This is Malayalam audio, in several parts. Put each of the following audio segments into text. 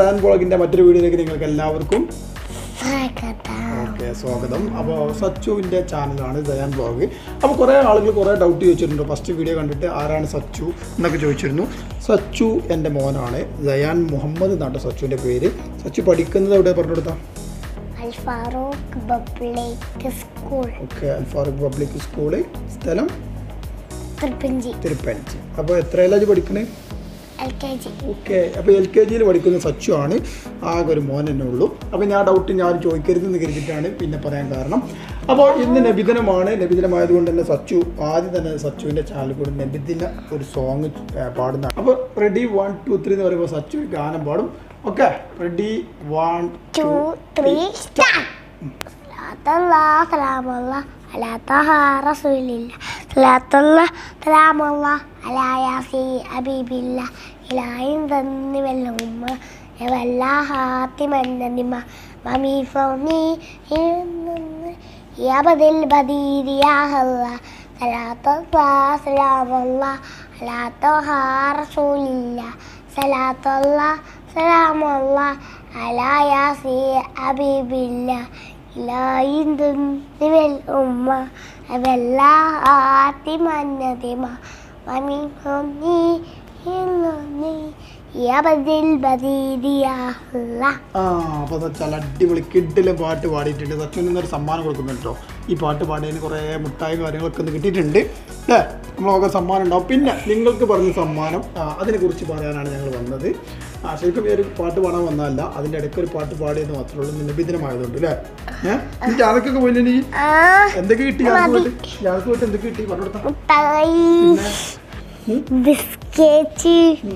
ജയാൻ ബ്ലോഗിൻ്റെ മറ്റൊരു വീഡിയോയിലേക്ക് നിങ്ങൾക്ക് എല്ലാവർക്കും സ്വാഗതം ഓക്കെ സ്വാഗതം അപ്പോൾ സച്ചുവിൻ്റെ ചാനലാണ് ജയാൻ ബ്ലോഗ് അപ്പോൾ കുറേ ആളുകൾ കുറേ ഡൗട്ട് ചോദിച്ചിട്ടുണ്ട് ഫസ്റ്റ് വീഡിയോ കണ്ടിട്ട് ആരാണ് സച്ചു എന്നൊക്കെ ചോദിച്ചിരുന്നു സച്ചു എൻ്റെ മോനാണ് ജയാൻ മുഹമ്മദ് എന്നാണ് സച്ചുവിൻ്റെ പേര് സച്ചു പഠിക്കുന്നത് എവിടെ പറഞ്ഞു കൊടുത്താൽ Al Farooq public school okay Al Farooq public school സ്ഥലം തൃപ്പഞ്ചി തിരുപ്പനച്ചി അപ്പോൾ എത്രയിലാണ് പഠിക്കണേ എൽ കെ ജി ഓക്കെ അപ്പോൾ എൽ കെ ജിയിൽ പഠിക്കുന്ന സച്ചു ആണ് ആകെ ഒരു മോൻ തന്നെ ഉള്ളൂ അപ്പോൾ ഞാൻ ഡൗട്ട് ഞാൻ ചോദിക്കരുതെന്ന് കരുതിയിട്ടാണ് പിന്നെ പറയാൻ കാരണം അപ്പോൾ ഇന്ന് നബിദിനമാണ് നബിദിനമായതുകൊണ്ട് തന്നെ സച്ചു ആദ്യം തന്നെ സച്ചുവിൻ്റെ ചാനലിൽ കൂടെ നബിദിന ഒരു സോങ് പാടുന്ന അപ്പോൾ റെഡി വൺ ടു ത്രീ എന്ന് പറയുമ്പോൾ സച്ചു ഒരു ഗാനം പാടും okay ready one two three start സലാത്തല്ലാഹ് സലാമല്ലാഹ് അലാ തഹ റസൂലില്ല സലാത്തല്ലാഹ് സലാമല്ലാഹ് അലാ യാസി അബീബില്ല ഇലായും തന്നി വെല്ല ഉമ്മ വല്ലാ ഹാത്തിമന്നനിമ മമി ഫൗനി യബദിൽ ബദീരിയാഹല്ല സലാത്തല്ലാഹ് സലാമല്ലാഹ് അലാ തഹ റസൂലില്ല സലാത്തല്ലാഹ് സലാമല്ലാഹ് അലാ യാസി അബീബില്ല ഇലായിന്തും നിവൽ ഉമ്മ വെല്ലാ ആത്തി മന്നതിമ മമി ഹോന്നി ഹില്ലോന്നി യബദിൽ ബദീദിയാഹുള്ള ആ അപ്പോൾ സച്ചാൽ അടിപൊളി കിഡിലെ പാട്ട് പാടിയിട്ടുണ്ട് സച്ചുവിന് ഇന്നൊരു സമ്മാനം കൊടുക്കുന്നുണ്ട് കേട്ടോ ഈ പാട്ട് പാടിയതിന് കുറേ മുട്ടായി കാര്യങ്ങളൊക്കെ ഒന്ന് കിട്ടിയിട്ടുണ്ട് അല്ലേ നമ്മളൊക്കെ സമ്മാനം ഉണ്ടാവും പിന്നെ നിങ്ങൾക്ക് പറഞ്ഞ സമ്മാനം ആ, അതിനെക്കുറിച്ച് പറയാനാണ് ഞങ്ങൾ വന്നത് ആ ശരിക്കും ഈ ഒരു പാട്ട് പാടാൻ വന്നതല്ല അതിൻ്റെ ഇടയ്ക്ക് ഒരു പാട്ട് പാടിയെന്ന് മാത്രമേ ഉള്ളൂ നിലബിദിനമായതുകൊണ്ട് അല്ലേ ഏഹ് എനിക്ക് അതൊക്കെ പോയില്ലേ നീ ആ എന്തൊക്കെ കിട്ടി ഞങ്ങൾക്ക് പോയിട്ട് ഞങ്ങൾക്ക് പോയിട്ട് എന്തൊക്കെ കിട്ടി പറഞ്ഞു കൊടുത്താൽ മുട്ടായി പിന്നെ ഉം? ബിസ്ക്കറ്റ്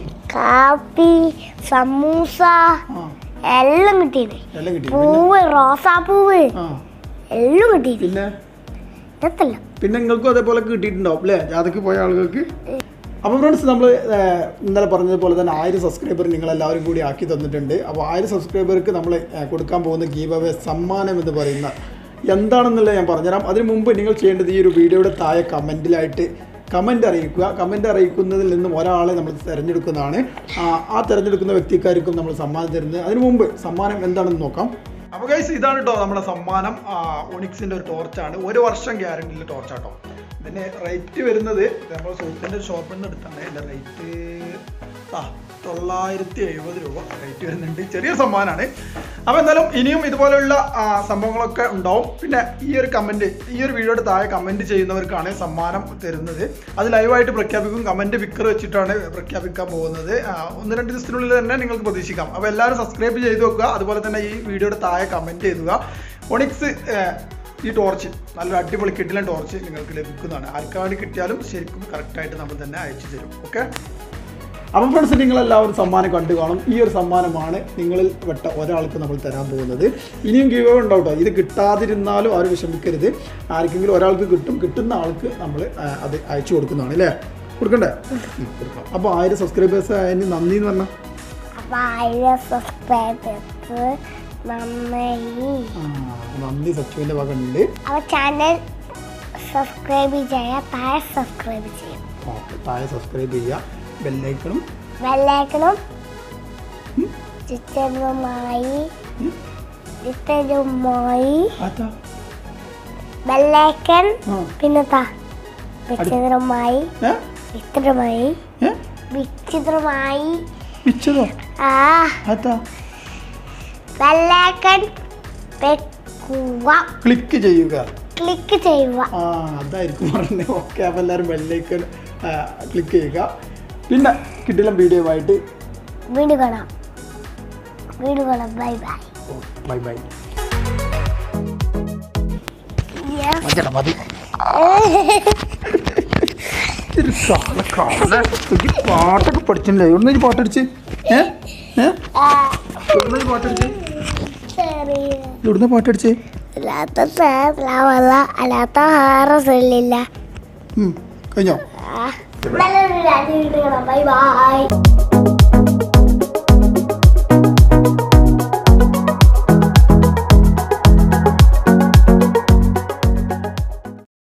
കാപ്പി സമൂസ ആ എല്ലാം കിട്ടിയത് എല്ലാം കിട്ടി പിന്നെ പൂവ് റോസാപ്പൂവ് ആ എല്ലാം കിട്ടിയത് പിന്നെ ഇതല്ല പിന്നെ നിങ്ങൾക്കും അതേപോലെ കിട്ടിയിട്ടുണ്ടാവും അല്ലേ ജാഥയ്ക്ക് പോയ ആളുകൾക്ക് അപ്പോൾ ഫ്രണ്ട്സ് നമ്മൾ ഇന്നലെ പറഞ്ഞതുപോലെ തന്നെ ആയിരം സബ്സ്ക്രൈബർ നിങ്ങൾ എല്ലാവരും കൂടി ആക്കി തന്നിട്ടുണ്ട് അപ്പോൾ ആയിരം സബ്സ്ക്രൈബർക്ക് നമ്മൾ കൊടുക്കാൻ പോകുന്ന ഗീവ് അവേ സമ്മാനം എന്ന് പറയുന്ന എന്താണെന്നുള്ളത് ഞാൻ പറഞ്ഞുതരാം അതിന് മുമ്പ് നിങ്ങൾ ചെയ്യേണ്ടത് ഈ ഒരു വീഡിയോയുടെ താഴെ കമൻറ്റിലായിട്ട് കമൻ്റ് അറിയിക്കുക കമൻ്റ് അറിയിക്കുന്നതിൽ നിന്നും ഒരാളെ നമ്മൾ തിരഞ്ഞെടുക്കുന്നതാണ് ആ, ആ തിരഞ്ഞെടുക്കുന്ന വ്യക്തിക്കാർക്കും നമ്മൾ സമ്മാനം തരുന്നത് അതിന് മുമ്പ് സമ്മാനം എന്താണെന്ന് നോക്കാം അപ്പോൾ ഗൈസ് ഇതാണ് കേട്ടോ നമ്മുടെ സമ്മാനം ഒണിക്സിൻ്റെ ഒരു ടോർച്ചാണ് ഒരു വർഷം ഗ്യാരണ്ടിയുള്ള ടോർച്ചാട്ടോ ഇതിന് റേറ്റ് വരുന്നത് നമ്മൾ സൂപ്പിൻ്റെ ഷോപ്പിൽ നിന്ന് എടുത്താണ് ഇതിൻ്റെ റേറ്റ് ആ തൊള്ളായിരത്തി എഴുപത് രൂപ റേറ്റ് വരുന്നുണ്ട് ചെറിയ സമ്മാനമാണ് അപ്പോൾ എന്തായാലും ഇനിയും ഇതുപോലെയുള്ള ആ, സംഭവങ്ങളൊക്കെ ഉണ്ടാവും പിന്നെ ഈ ഒരു കമൻറ്റ് ഈ ഒരു വീഡിയോയുടെ താഴെ കമൻറ്റ് ചെയ്യുന്നവർക്കാണ് സമ്മാനം തരുന്നത് അത് ലൈവായിട്ട് പ്രഖ്യാപിക്കും കമൻറ്റ് പിക്കർ വെച്ചിട്ടാണ് പ്രഖ്യാപിക്കാൻ പോകുന്നത് ആ, ഒന്ന് രണ്ട് ദിവസത്തിനുള്ളിൽ തന്നെ നിങ്ങൾക്ക് പ്രതീക്ഷിക്കാം അപ്പോൾ എല്ലാവരും സബ്സ്ക്രൈബ് ചെയ്ത് വെക്കുക അതുപോലെ തന്നെ ഈ വീഡിയോയുടെ താഴെ കമൻറ്റ് ചെയ്യുക ഒണിക്സ് ഈ ടോർച്ച് നല്ലൊരു അടിപൊളി കിട്ടിലൻ ടോർച്ച് നിങ്ങൾക്ക് ലഭിക്കുന്നതാണ് ആർക്കാ വേണ്ടി കിട്ടിയാലും ശരിക്കും കറക്റ്റായിട്ട് നമ്മൾ തന്നെ അയച്ചു തരും ഓക്കെ അപ്പം ഫ്രണ്ട്സ് നിങ്ങളെല്ലാവരും സമ്മാനം കണ്ടു കാണും ഈ ഒരു സമ്മാനമാണ് നിങ്ങളിൽ പെട്ട ഒരാൾക്ക് നമ്മൾ തരാൻ പോകുന്നത് ഇനിയും ഗീവ് ഉണ്ടാവും കേട്ടോ ഇത് കിട്ടാതിരുന്നാലും ആരും വിഷമിക്കരുത് ആർക്കെങ്കിലും ഒരാൾക്ക് കിട്ടും കിട്ടുന്ന ആൾക്ക് നമ്മൾ ആ, അത് അയച്ചു കൊടുക്കുന്നതാണ് അല്ലേ കൊടുക്കണ്ടേ ഉം, കൊടുക്കാം അപ്പോൾ ആയിരം സബ്സ്ക്രൈബേഴ്സ് അതിന് നന്ദി എന്ന് പറഞ്ഞാൽ അപ്പൊ ആയിരം സബ്സ്ക്രൈബേഴ്സ് നന്നായി ആ, നന്ദി സച്ചുവിൻ്റെ വക ഉണ്ട് അവ ചാനൽ സബ്സ്ക്രൈബ് ചെയ്യാം താഴെ സബ്സ്ക്രൈബ് ചെയ്യും ഓക്കെ താഴെ സബ്സ്ക്രൈബ് ചെയ്യുക ബെല്ലൈക്കണും വെള്ളേക്കണും ചിത്രവുമായി ചിത്രവുമായി ആറ്റാ വെള്ളേക്കൻ ആ പിന്നെ താ വിചിത്രമായി ഏ വിചിത്രമായി ഏ വിചിത്രമായി പിച്ചതോ ആ ആറ്റാ വെള്ളേക്കൻ വെക്കുക ക്ലിക്ക് ചെയ്യുക ക്ലിക്ക് ചെയ്യുക ആ അതായിരിക്കും പറഞ്ഞത് ഓക്കെ അപ്പോൾ എല്ലാവരും ബെല്ലൈക്കൺ ക്ലിക്ക് ചെയ്യുക പിന്നെ കിട്ടില്ല വീഡിയോ ആയിട്ട് വീണ്ടും കാണാം വീണ്ടും കാണാം bye bye bye bye Yes. മതിയടാ മതി ഒരു കാല കാല ഒരു പാട്ടൊക്കെ പഠിച്ചില്ലേ എവിടുന്ന് ഈ പാട്ടടിച്ച് ഏ ഏ ആ, എവിടുന്ന് ഈ പാട്ടടിച്ച് ചെറിയ എവിടുന്ന് പാട്ടടിച്ച് അല്ലാത്ത സാധനമല്ല അല്ലാത്ത ഹാറസില്ല ഉം, കഴിഞ്ഞോ നല്ലൊരു രാജ്യം ബൈ ബൈ